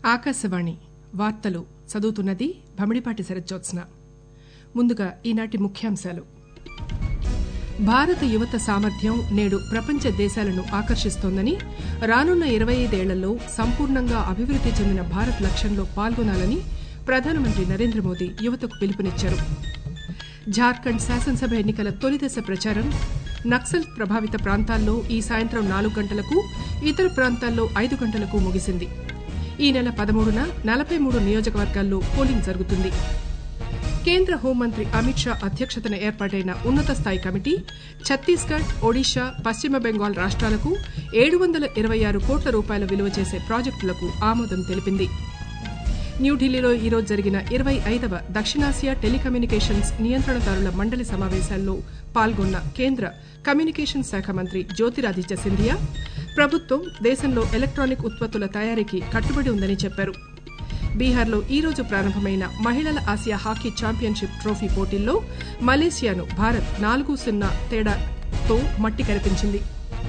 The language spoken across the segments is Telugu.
ఆకాశవాణి వార్తలు చదువుతున్నది భమిడిపాటి శరజ్జోత్స్న ముందుగా ఈనాటి ముఖ్యాంశాలు భారత యువత సామర్థ్యం నేడు ప్రపంచ దేశాలను ఆకర్షిస్తోందని రానున్న ఇరవై ఐదేళ్లలో సంపూర్ణంగా అభివృద్ది చెందిన భారత్ లక్ష్యంలో పాల్గొనాలని ప్రధానమంత్రి నరేంద్ర మోదీ యువతకు పిలుపునిచ్చారు జార్ఖండ్ శాసనసభ ఎన్నికల తొలిదశ ప్రచారం నక్సల్ ప్రభావిత ప్రాంతాల్లో ఈ సాయంత్రం నాలుగు గంటలకు ఇతర ప్రాంతాల్లో ఐదు గంటలకు ముగిసింది ఈ నెల పదమూడున నలభై మూడు నియోజకవర్గాల్లో పోలింగ్ జరుగుతుంది కేంద్ర హోంమంత్రి అమిత్ షా అధ్యక్షతన ఏర్పాటైన ఉన్నత స్థాయి కమిటీ ఛత్తీస్గఢ్ ఒడిషా పశ్చిమ బెంగాల్ రాష్ట్రాలకు ఏడు వందల ఇరవై ఆరు కోట్ల రూపాయల విలువ చేసే ప్రాజెక్టులకు ఆమోదం తెలిపింది న్యూఢిల్లీలో ఈరోజు జరిగిన ఇరవై ఐదవ దక్షిణాసియా టెలికమ్యూనికేషన్స్ నియంత్రణదారుల మండలి సమావేశాల్లో పాల్గొన్న కేంద్ర కమ్యూనికేషన్ శాఖ మంత్రి జ్యోతిరాదిత్య సింధియా ప్రభుత్వం దేశంలో ఎలక్ట్రానిక్ ఉత్పత్తుల తయారీకి కట్టుబడి ఉందని చెప్పారు బీహార్లో ఈ రోజు ప్రారంభమైన మహిళల ఆసియా హాకీ ఛాంపియన్షిప్ ట్రోఫీ పోటీల్లో మలేసియాను భారత్ నాలుగు సున్నా తేడాతో మట్టి కనిపించింది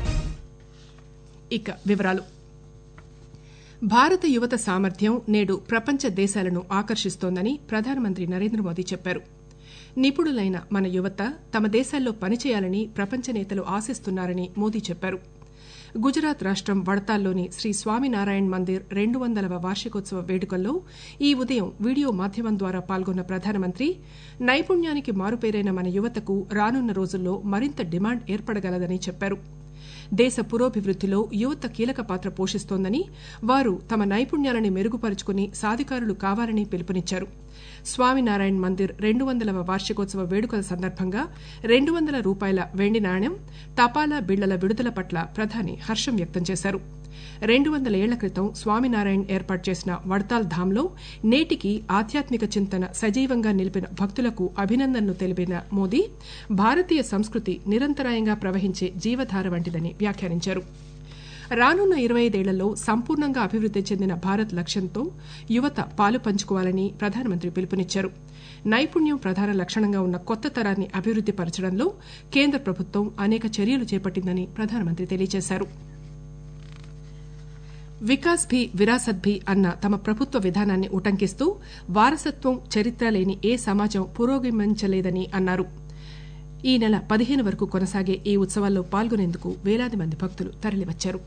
ఇక వివరాలు భారత యువత సామర్థ్యం నేడు ప్రపంచ దేశాలను ఆకర్షిస్తోందని ప్రధానమంత్రి నరేంద్ర మోదీ చెప్పారు నిపుణులైన మన యువత తమ దేశాల్లో పనిచేయాలని ప్రపంచ నేతలు ఆశిస్తున్నారని మోదీ చెప్పారు గుజరాత్ రాష్టం వడతాల్లోని శ్రీ స్వామినారాయణ్ మందిర్ రెండు వందలవ వార్షికోత్సవ వేడుకల్లో ఈ ఉదయం వీడియో మాధ్యమం ద్వారా పాల్గొన్న ప్రధానమంత్రి నైపుణ్యానికి మారుపేరైన మన యువతకు రానున్న రోజుల్లో మరింత డిమాండ్ ఏర్పడగలదని చెప్పారు దేశ పురోభివృద్దిలో యువత కీలక పాత్ర పోషిస్తోందని వారు తమ నైపుణ్యాలని మెరుగుపరుచుకుని సాధికారులు కావాలని పిలుపునిచ్చారు స్వామినారాయణ్ మందిర్ రెండు వందలవ వార్షికోత్సవ వేడుకల సందర్భంగా రెండు వందల రూపాయల వెండి నాణ్యం తపాలా బిళ్లల విడుదల పట్ల ప్రధాని హర్షం వ్యక్తం చేశారు రెండు వందల ఏళ్ల క్రితం స్వామినారాయణ్ ఏర్పాటు చేసిన వడతాల్ ధామ్లో నేటికి ఆధ్యాత్మిక చింతన సజీవంగా నిలిపిన భక్తులకు అభినందనలు తెలిపిన మోదీ భారతీయ సంస్కృతి నిరంతరాయంగా ప్రవహించే జీవధార వంటిదని వ్యాఖ్యానించారు రానున్న ఇరవై ఐదేళ్లలో సంపూర్ణంగా అభివృద్ది చెందిన భారత్ లక్ష్యంతో యువత పాలు పంచుకోవాలని ప్రధానమంత్రి పిలుపునిచ్చారు నైపుణ్యం ప్రధాన లక్షణంగా ఉన్న కొత్త తరాన్ని అభివృద్ది పరచడంలో కేంద్ర ప్రభుత్వం అనేక చర్యలు చేపట్టిందని ప్రధానమంత్రి తెలియజేశారు వికాస్ భీ విరాసత్ భీ అన్న తమ ప్రభుత్వ విధానాన్ని ఉటంకిస్తూ వారసత్వం చరిత్ర లేని ఏ సమాజం పురోగమించలేదని అన్నారు ఈ నెల పదిహేను వరకు కొనసాగే ఈ ఉత్సవాల్లో పాల్గొనేందుకు వేలాది మంది భక్తులు తరలివచ్చారు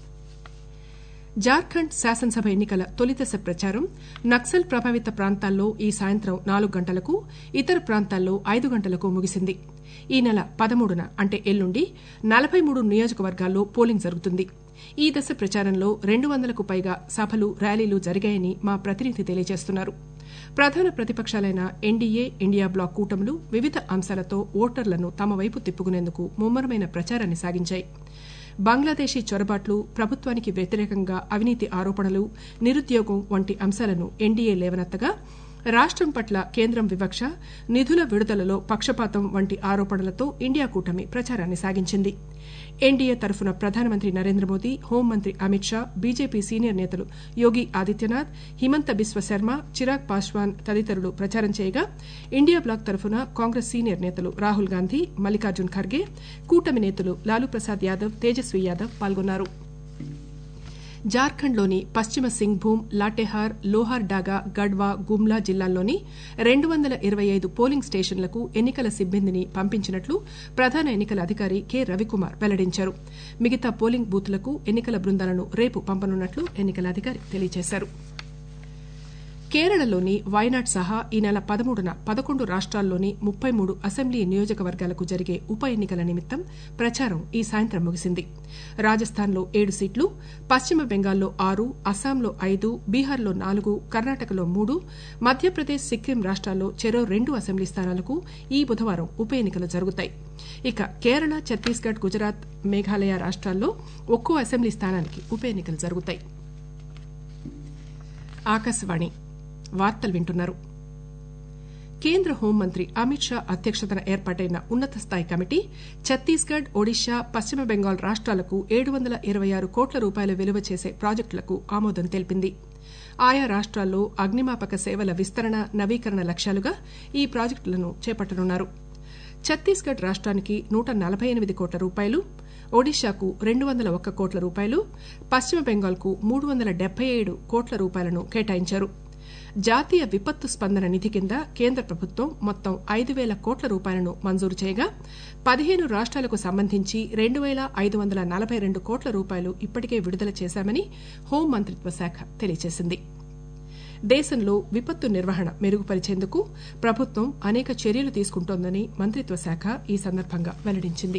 జార్ఖండ్ శాసనసభ ఎన్నికల తొలిదశ ప్రచారం నక్సల్ ప్రభావిత ప్రాంతాల్లో ఈ సాయంత్రం నాలుగు గంటలకు ఇతర ప్రాంతాల్లో ఐదు గంటలకు ముగిసింది ఈ నెల పదమూడున అంటే ఎల్లుండి నలభై మూడు నియోజకవర్గాల్లో పోలింగ్ జరుగుతుంది ఈ దశ ప్రచారంలో రెండు వందలకు పైగా సభలు ర్యాలీలు జరిగాయని మా ప్రతినిధి తెలియజేస్తున్నారు ప్రధాన ప్రతిపక్షాలైన ఎన్డీఏ ఇండియా బ్లాక్ కూటములు వివిధ అంశాలతో ఓటర్లను తమ వైపు తిప్పుకునేందుకు ముమ్మరమైన ప్రచారాన్ని సాగించాయి బంగ్లాదేశీ చొరబాట్లు ప్రభుత్వానికి వ్యతిరేకంగా అవినీతి ఆరోపణలు నిరుద్యోగం వంటి అంశాలను ఎన్డీఏ లేవనెత్తగా రాష్టం పట్ల కేంద్రం వివక్ష నిధుల విడుదలలో పక్షపాతం వంటి ఆరోపణలతో ఇండియా కూటమి ప్రచారాన్ని సాగించింది ఎన్డీఏ తరఫున ప్రధానమంత్రి నరేంద్ర మోదీ హోంమంత్రి అమిత్ షా బీజేపీ సీనియర్ నేతలు యోగి ఆదిత్యనాథ్ హిమంత బిశ్వ శర్మ చిరాగ్ పాస్వాన్ తదితరులు ప్రచారం చేయగా ఇండియా బ్లాక్ తరఫున కాంగ్రెస్ సీనియర్ నేతలు రాహుల్ గాంధీ మల్లికార్జున్ ఖర్గే కూటమి నేతలు లాలూ ప్రసాద్ యాదవ్ తేజస్వీ యాదవ్ పాల్గొన్నారు జార్ఖండ్లోని పశ్చిమ సింగ్భూమ్ లాటెహార్ లోహార్ డాగా గడ్వా గుమ్లా జిల్లాల్లోని రెండు వందల ఇరవై ఐదు పోలింగ్ స్టేషన్లకు ఎన్నికల సిబ్బందిని పంపించినట్లు ప్రధాన ఎన్నికల అధికారి కె రవికుమార్ వెల్లడించారు మిగతా పోలింగ్ బూత్లకు ఎన్నికల బృందాలను రేపు పంపనున్నట్లు ఎన్నికల అధికారి తెలియజేశారు కేరళలోని వయనాడ్ సహా ఈ నెల పదమూడున పదకొండు రాష్ట్రాల్లోని ముప్పై మూడు అసెంబ్లీ నియోజకవర్గాలకు జరిగే ఉప ఎన్నికల నిమిత్తం ప్రచారం ఈ సాయంత్రం ముగిసింది రాజస్థాన్లో ఏడు సీట్లు పశ్చిమ బెంగాల్లో ఆరు అస్సాంలో ఐదు బీహార్లో నాలుగు కర్ణాటకలో మూడు మధ్యప్రదేశ్ సిక్కిం రాష్ట్రాల్లో చెరో రెండు అసెంబ్లీ స్థానాలకు ఈ బుధవారం ఉప ఎన్నికలు జరుగుతాయి ఇక కేరళ ఛత్తీస్గఢ్ గుజరాత్ మేఘాలయ రాష్ట్రాల్లో ఒక్కో అసెంబ్లీ స్థానానికి ఉప ఎన్నికలు జరుగుతాయి ఆకాశవాణి వార్తలు వింటున్నారు కేంద్ర హోంమంత్రి అమిత్ షా అధ్యక్షతన ఏర్పాటైన ఉన్నత స్థాయి కమిటీ ఛత్తీస్గఢ్ ఒడిషా పశ్చిమ బెంగాల్ రాష్ట్రాలకు ఏడు వందల ఇరవై ఆరు కోట్ల రూపాయల విలువ చేసే ప్రాజెక్టులకు ఆమోదం తెలిపింది ఆయా రాష్ట్రాల్లో అగ్నిమాపక సేవల విస్తరణ నవీకరణ లక్ష్యాలుగా ఈ ప్రాజెక్టులను చేపట్టనున్నారు ఛత్తీస్గఢ్ రాష్ట్రానికి నూట నలభై ఎనిమిది కోట్ల రూపాయలు ఒడిశాకు రెండు వందల ఒక్క కోట్ల రూపాయలు పశ్చిమ బెంగాల్కు మూడు వందల డెబ్బై ఏడు కోట్ల రూపాయలను కేటాయించారు జాతీయ విపత్తు స్పందన నిధి కింద కేంద్ర ప్రభుత్వం మొత్తం ఐదు పేల కోట్ల రూపాయలను మంజూరు చేయగా పదిహేను రాష్టాలకు సంబంధించి రెండు పేల ఐదు వందల నలబై రెండు కోట్ల రూపాయలు ఇప్పటికే విడుదల చేశామని హోం మంత్రిత్వ శాఖ తెలియజేసింది దేశంలో విపత్తు నిర్వహణ మెరుగుపరిచేందుకు ప్రభుత్వం అనేక చర్యలు తీసుకుంటోందని మంత్రిత్వ శాఖ ఈ సందర్భంగా వెల్లడించింది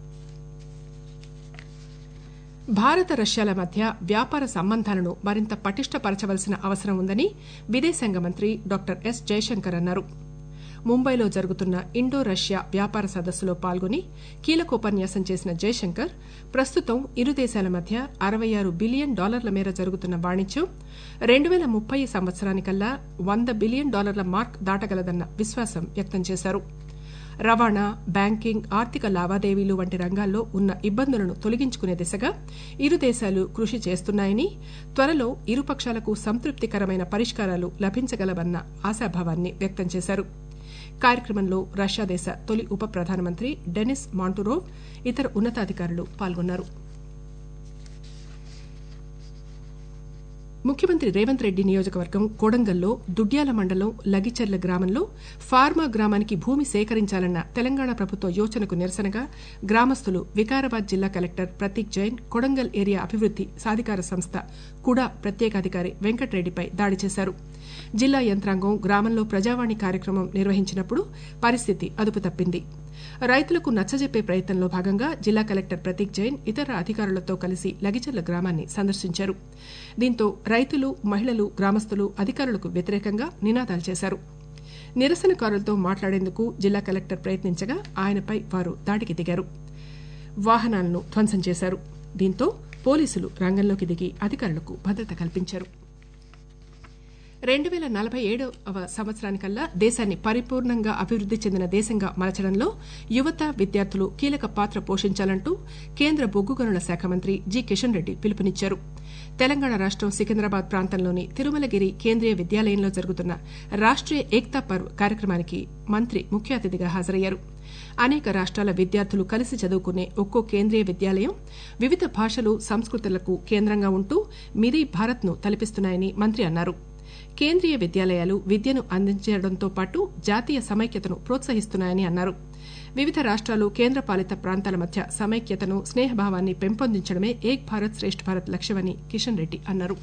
భారత రష్యాల మధ్య వ్యాపార సంబంధాలను మరింత పటిష్టపరచవలసిన అవసరం ఉందని విదేశాంగ మంత్రి డాక్టర్ ఎస్ జయశంకర్ అన్నారు ముంబైలో జరుగుతున్న ఇండో రష్యా వ్యాపార సదస్సులో పాల్గొని కీలకోపన్యాసం చేసిన జయశంకర్ ప్రస్తుతం ఇరు దేశాల మధ్య అరవై ఆరు బిలియన్ డాలర్ల మేర జరుగుతున్న వాణిజ్యం రెండు పేల ముప్పై సంవత్సరానికల్లా వంద బిలియన్ డాలర్ల మార్క్ దాటగలదన్న విశ్వాసం వ్యక్తం చేశారు రవాణా బ్యాంకింగ్ ఆర్థిక లావాదేవీలు వంటి రంగాల్లో ఉన్న ఇబ్బందులను తొలగించుకునే దిశగా ఇరు దేశాలు కృషి చేస్తున్నాయని త్వరలో ఇరుపక్షాలకు సంతృప్తికరమైన పరిష్కారాలు లభించగలవన్న ఆశాభావాన్ని వ్యక్తం చేశారు కార్యక్రమంలో రష్యా దేశ తొలి ఉప ప్రధానమంత్రి డెనిస్ మాంటురోవ్ ఇతర ఉన్నతాధికారులు పాల్గొన్నారు ముఖ్యమంత్రి రేవంత్ రెడ్డి నియోజకవర్గం కొడంగల్లో దుడ్యాల మండలం లగిచెర్ల గ్రామంలో ఫార్మా గ్రామానికి భూమి సేకరించాలన్న తెలంగాణ ప్రభుత్వ యోచనకు నిరసనగా గ్రామస్తులు వికారాబాద్ జిల్లా కలెక్టర్ ప్రతీక్ జైన్ కొడంగల్ ఏరియా అభివృద్ది సాధికార సంస్థ కుడా ప్రత్యేకాధికారి వెంకట్రెడ్డిపై దాడి చేశారు జిల్లా యంత్రాంగం గ్రామంలో ప్రజావాణి కార్యక్రమం నిర్వహించినప్పుడు పరిస్థితి అదుపు తప్పింది రైతులకు నచ్చజెప్పే ప్రయత్నంలో భాగంగా జిల్లా కలెక్టర్ ప్రతీక్ జైన్ ఇతర అధికారులతో కలిసి లగిచెర్ల గ్రామాన్ని సందర్శించారు దీంతో రైతులు మహిళలు గ్రామస్తులు అధికారులకు వ్యతిరేకంగా నినాదాలు చేశారు నిరసనకారులతో మాట్లాడేందుకు జిల్లా కలెక్టర్ ప్రయత్నించగా ఆయనపై వారు దాడికి దిగారు వాహనాలను ధ్వంసం చేశారు దీంతో పోలీసులు రంగంలోకి దిగి అధికారులకు భద్రత కల్పించారు రెండు పేల నలభై ఏడవ సంవత్సరానికల్లా దేశాన్ని పరిపూర్ణంగా అభివృద్ది చెందిన దేశంగా మలచడంలో యువత విద్యార్థులు కీలక పాత్ర పోషించాలంటూ కేంద్ర బొగ్గు గనుల శాఖ మంత్రి జి కిషన్ రెడ్డి పిలుపునిచ్చారు తెలంగాణ రాష్టం సికింద్రాబాద్ ప్రాంతంలోని తిరుమలగిరి కేంద్రీయ విద్యాలయంలో జరుగుతున్న రాష్ట్రీయ ఏక్తా పర్వ్ కార్యక్రమానికి మంత్రి ముఖ్య అతిథిగా హాజరయ్యారు అనేక రాష్ట్రాల విద్యార్థులు కలిసి చదువుకునే ఒక్కో కేంద్రీయ విద్యాలయం వివిధ భాషలు సంస్కృతులకు కేంద్రంగా ఉంటూ మిరీ భారత్ను తలపిస్తున్నాయని మంత్రి అన్నారు కేంద్రీయ విద్యాలయాలు విద్యను అందించడంతో పాటు జాతీయ సమైక్యతను ప్రోత్సహిస్తున్నాయని అన్నారు వివిధ రాష్ట్రాలు కేంద్రపాలిత ప్రాంతాల మధ్య సమైక్యతను స్నేహభావాన్ని పెంపొందించడమే ఏక్ భారత్ శ్రేష్ఠ భారత్ లక్ష్యమని కిషన్ రెడ్డి అన్నారు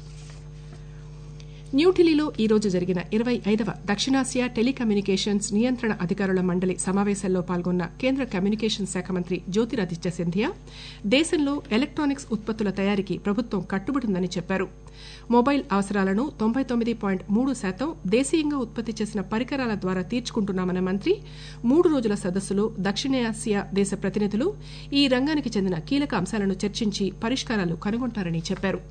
న్యూఢిల్లీలో ఈ రోజు జరిగిన ఇరవై ఐదవ దక్షిణాసియా టెలికమ్యూనికేషన్స్ నియంత్రణ అధికారుల మండలి సమావేశంలో పాల్గొన్న కేంద్ర కమ్యూనికేషన్ శాఖ మంత్రి జ్యోతిరాదిత్య సింధియా దేశంలో ఎలక్ట్రానిక్స్ ఉత్పత్తుల తయారీకి ప్రభుత్వం కట్టుబడి ఉందని చెప్పారు మొబైల్ అవసరాలను తొంభై తొమ్మిది పాయింట్ మూడు శాతం దేశీయంగా ఉత్పత్తి చేసిన పరికరాల ద్వారా తీర్చుకుంటున్నామన్న మంత్రి మూడు రోజుల సదస్సులో దక్షిణాసియా దేశ ప్రతినిధులు ఈ రంగానికి చెందిన కీలక అంశాలను చర్చించి పరిష్కారాలు కనుగొంటారని చెప్పారు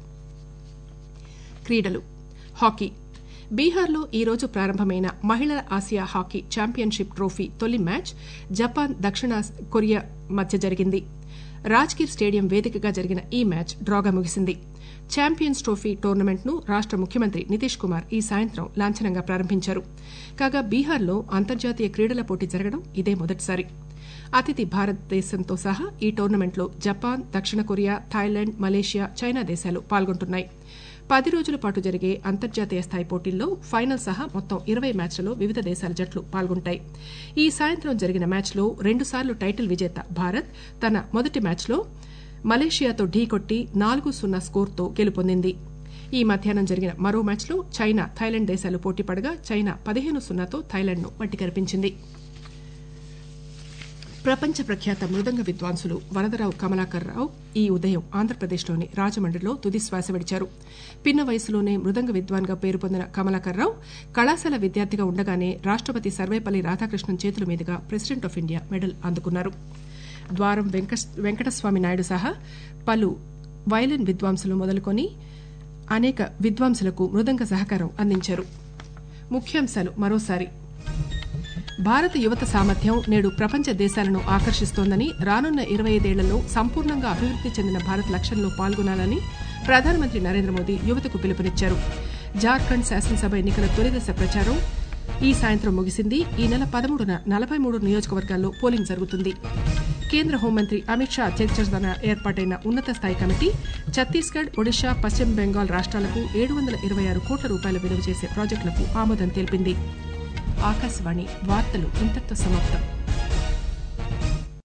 క్రీడలు హాకీ బీహార్లో ఈ రోజు ప్రారంభమైన మహిళల ఆసియా హాకీ ఛాంపియన్షిప్ ట్రోఫీ తొలి మ్యాచ్ జపాన్ దక్షిణ కొరియా మధ్య జరిగింది రాజ్గిర్ స్టేడియం వేదికగా జరిగిన ఈ మ్యాచ్ డ్రాగా ముగిసింది ఛాంపియన్స్ ట్రోఫీ టోర్నమెంట్ ను రాష్ట ముఖ్యమంత్రి నితీష్ కుమార్ ఈ సాయంత్రం లాంఛనంగా ప్రారంభించారు కాగా బీహార్లో అంతర్జాతీయ క్రీడల పోటీ జరగడం ఇదే మొదటిసారి అతిథి భారతదేశంతో సహా ఈ టోర్నమెంట్లో జపాన్ దక్షిణ కొరియా థాయిలాండ్ మలేషియా చైనా దేశాలు పాల్గొంటున్నాయి పది రోజుల పాటు జరిగే అంతర్జాతీయ స్థాయి పోటీల్లో ఫైనల్ సహా మొత్తం ఇరవై మ్యాచ్లలో వివిధ దేశాల జట్లు పాల్గొంటాయి ఈ సాయంత్రం జరిగిన మ్యాచ్లో రెండుసార్లు టైటిల్ విజేత భారత్ తన మొదటి మ్యాచ్లో మలేషియాతో ఢీకొట్టి నాలుగు సున్నా స్కోర్తో గెలుపొందింది ఈ మధ్యాహ్నం జరిగిన మరో మ్యాచ్లో చైనా థాయిలాండ్ దేశాలు పోటీపడగా చైనా పదిహేను సున్నాతో థాయిలాండ్ను మట్టికరిపించింది ప్రపంచ ప్రఖ్యాత మృదంగ విద్వాంసులు వరదరావు కమలాకర్ రావు ఈ ఉదయం ఆంధ్రప్రదేశ్లోని రాజమండ్రిలో తుది శ్వాస విడిచారు పిన్న వయసులోనే మృదంగ విద్వాన్గా పేరు పొందిన కమలాకర్ రావు కళాశాల విద్యార్థిగా ఉండగానే రాష్టపతి సర్వేపల్లి రాధాకృష్ణన్ చేతుల మీదుగా ప్రెసిడెంట్ ఆఫ్ ఇండియా మెడల్ అందుకున్నారు ద్వారం వెంకటస్వామి నాయుడు సహా పలు వయలిన్ విద్వాంసులు మొదలుకొని అనేక విద్వాంసులకు మృదంగ సహకారం అందించారు ముఖ్యాంశాలు మరోసారి భారత యువత సామర్థ్యం నేడు ప్రపంచ దేశాలను ఆకర్షిస్తోందని రానున్న ఇరవై ఐదేళ్లలో సంపూర్ణంగా అభివృద్ది చెందిన భారత్ లక్ష్యంలో పాల్గొనాలని ప్రధానమంత్రి నరేంద్ర మోదీ యువతకు పిలుపునిచ్చారు జార్ఖండ్ శాసనసభ ఎన్నికల తొలిదశ ప్రచారం ఈ సాయంత్రం ముగిసింది ఈ నెల పదమూడున నలభై మూడు నియోజకవర్గాల్లో పోలింగ్ జరుగుతుంది కేంద్ర హోంమంత్రి అమిత్ షా అధ్యక్షతన ఏర్పాటైన ఉన్నత స్థాయి కమిటీ ఛత్తీస్గఢ్ ఒడిషా పశ్చిమ బెంగాల్ రాష్ట్రాలకు ఏడు వందల ఇరవై ఆరు కోట్ల రూపాయలు విలువ చేసే ప్రాజెక్టులకు ఆమోదం తెలిపింది ఆకాశవాణి వార్తలు ఇంతటితో సమాప్తం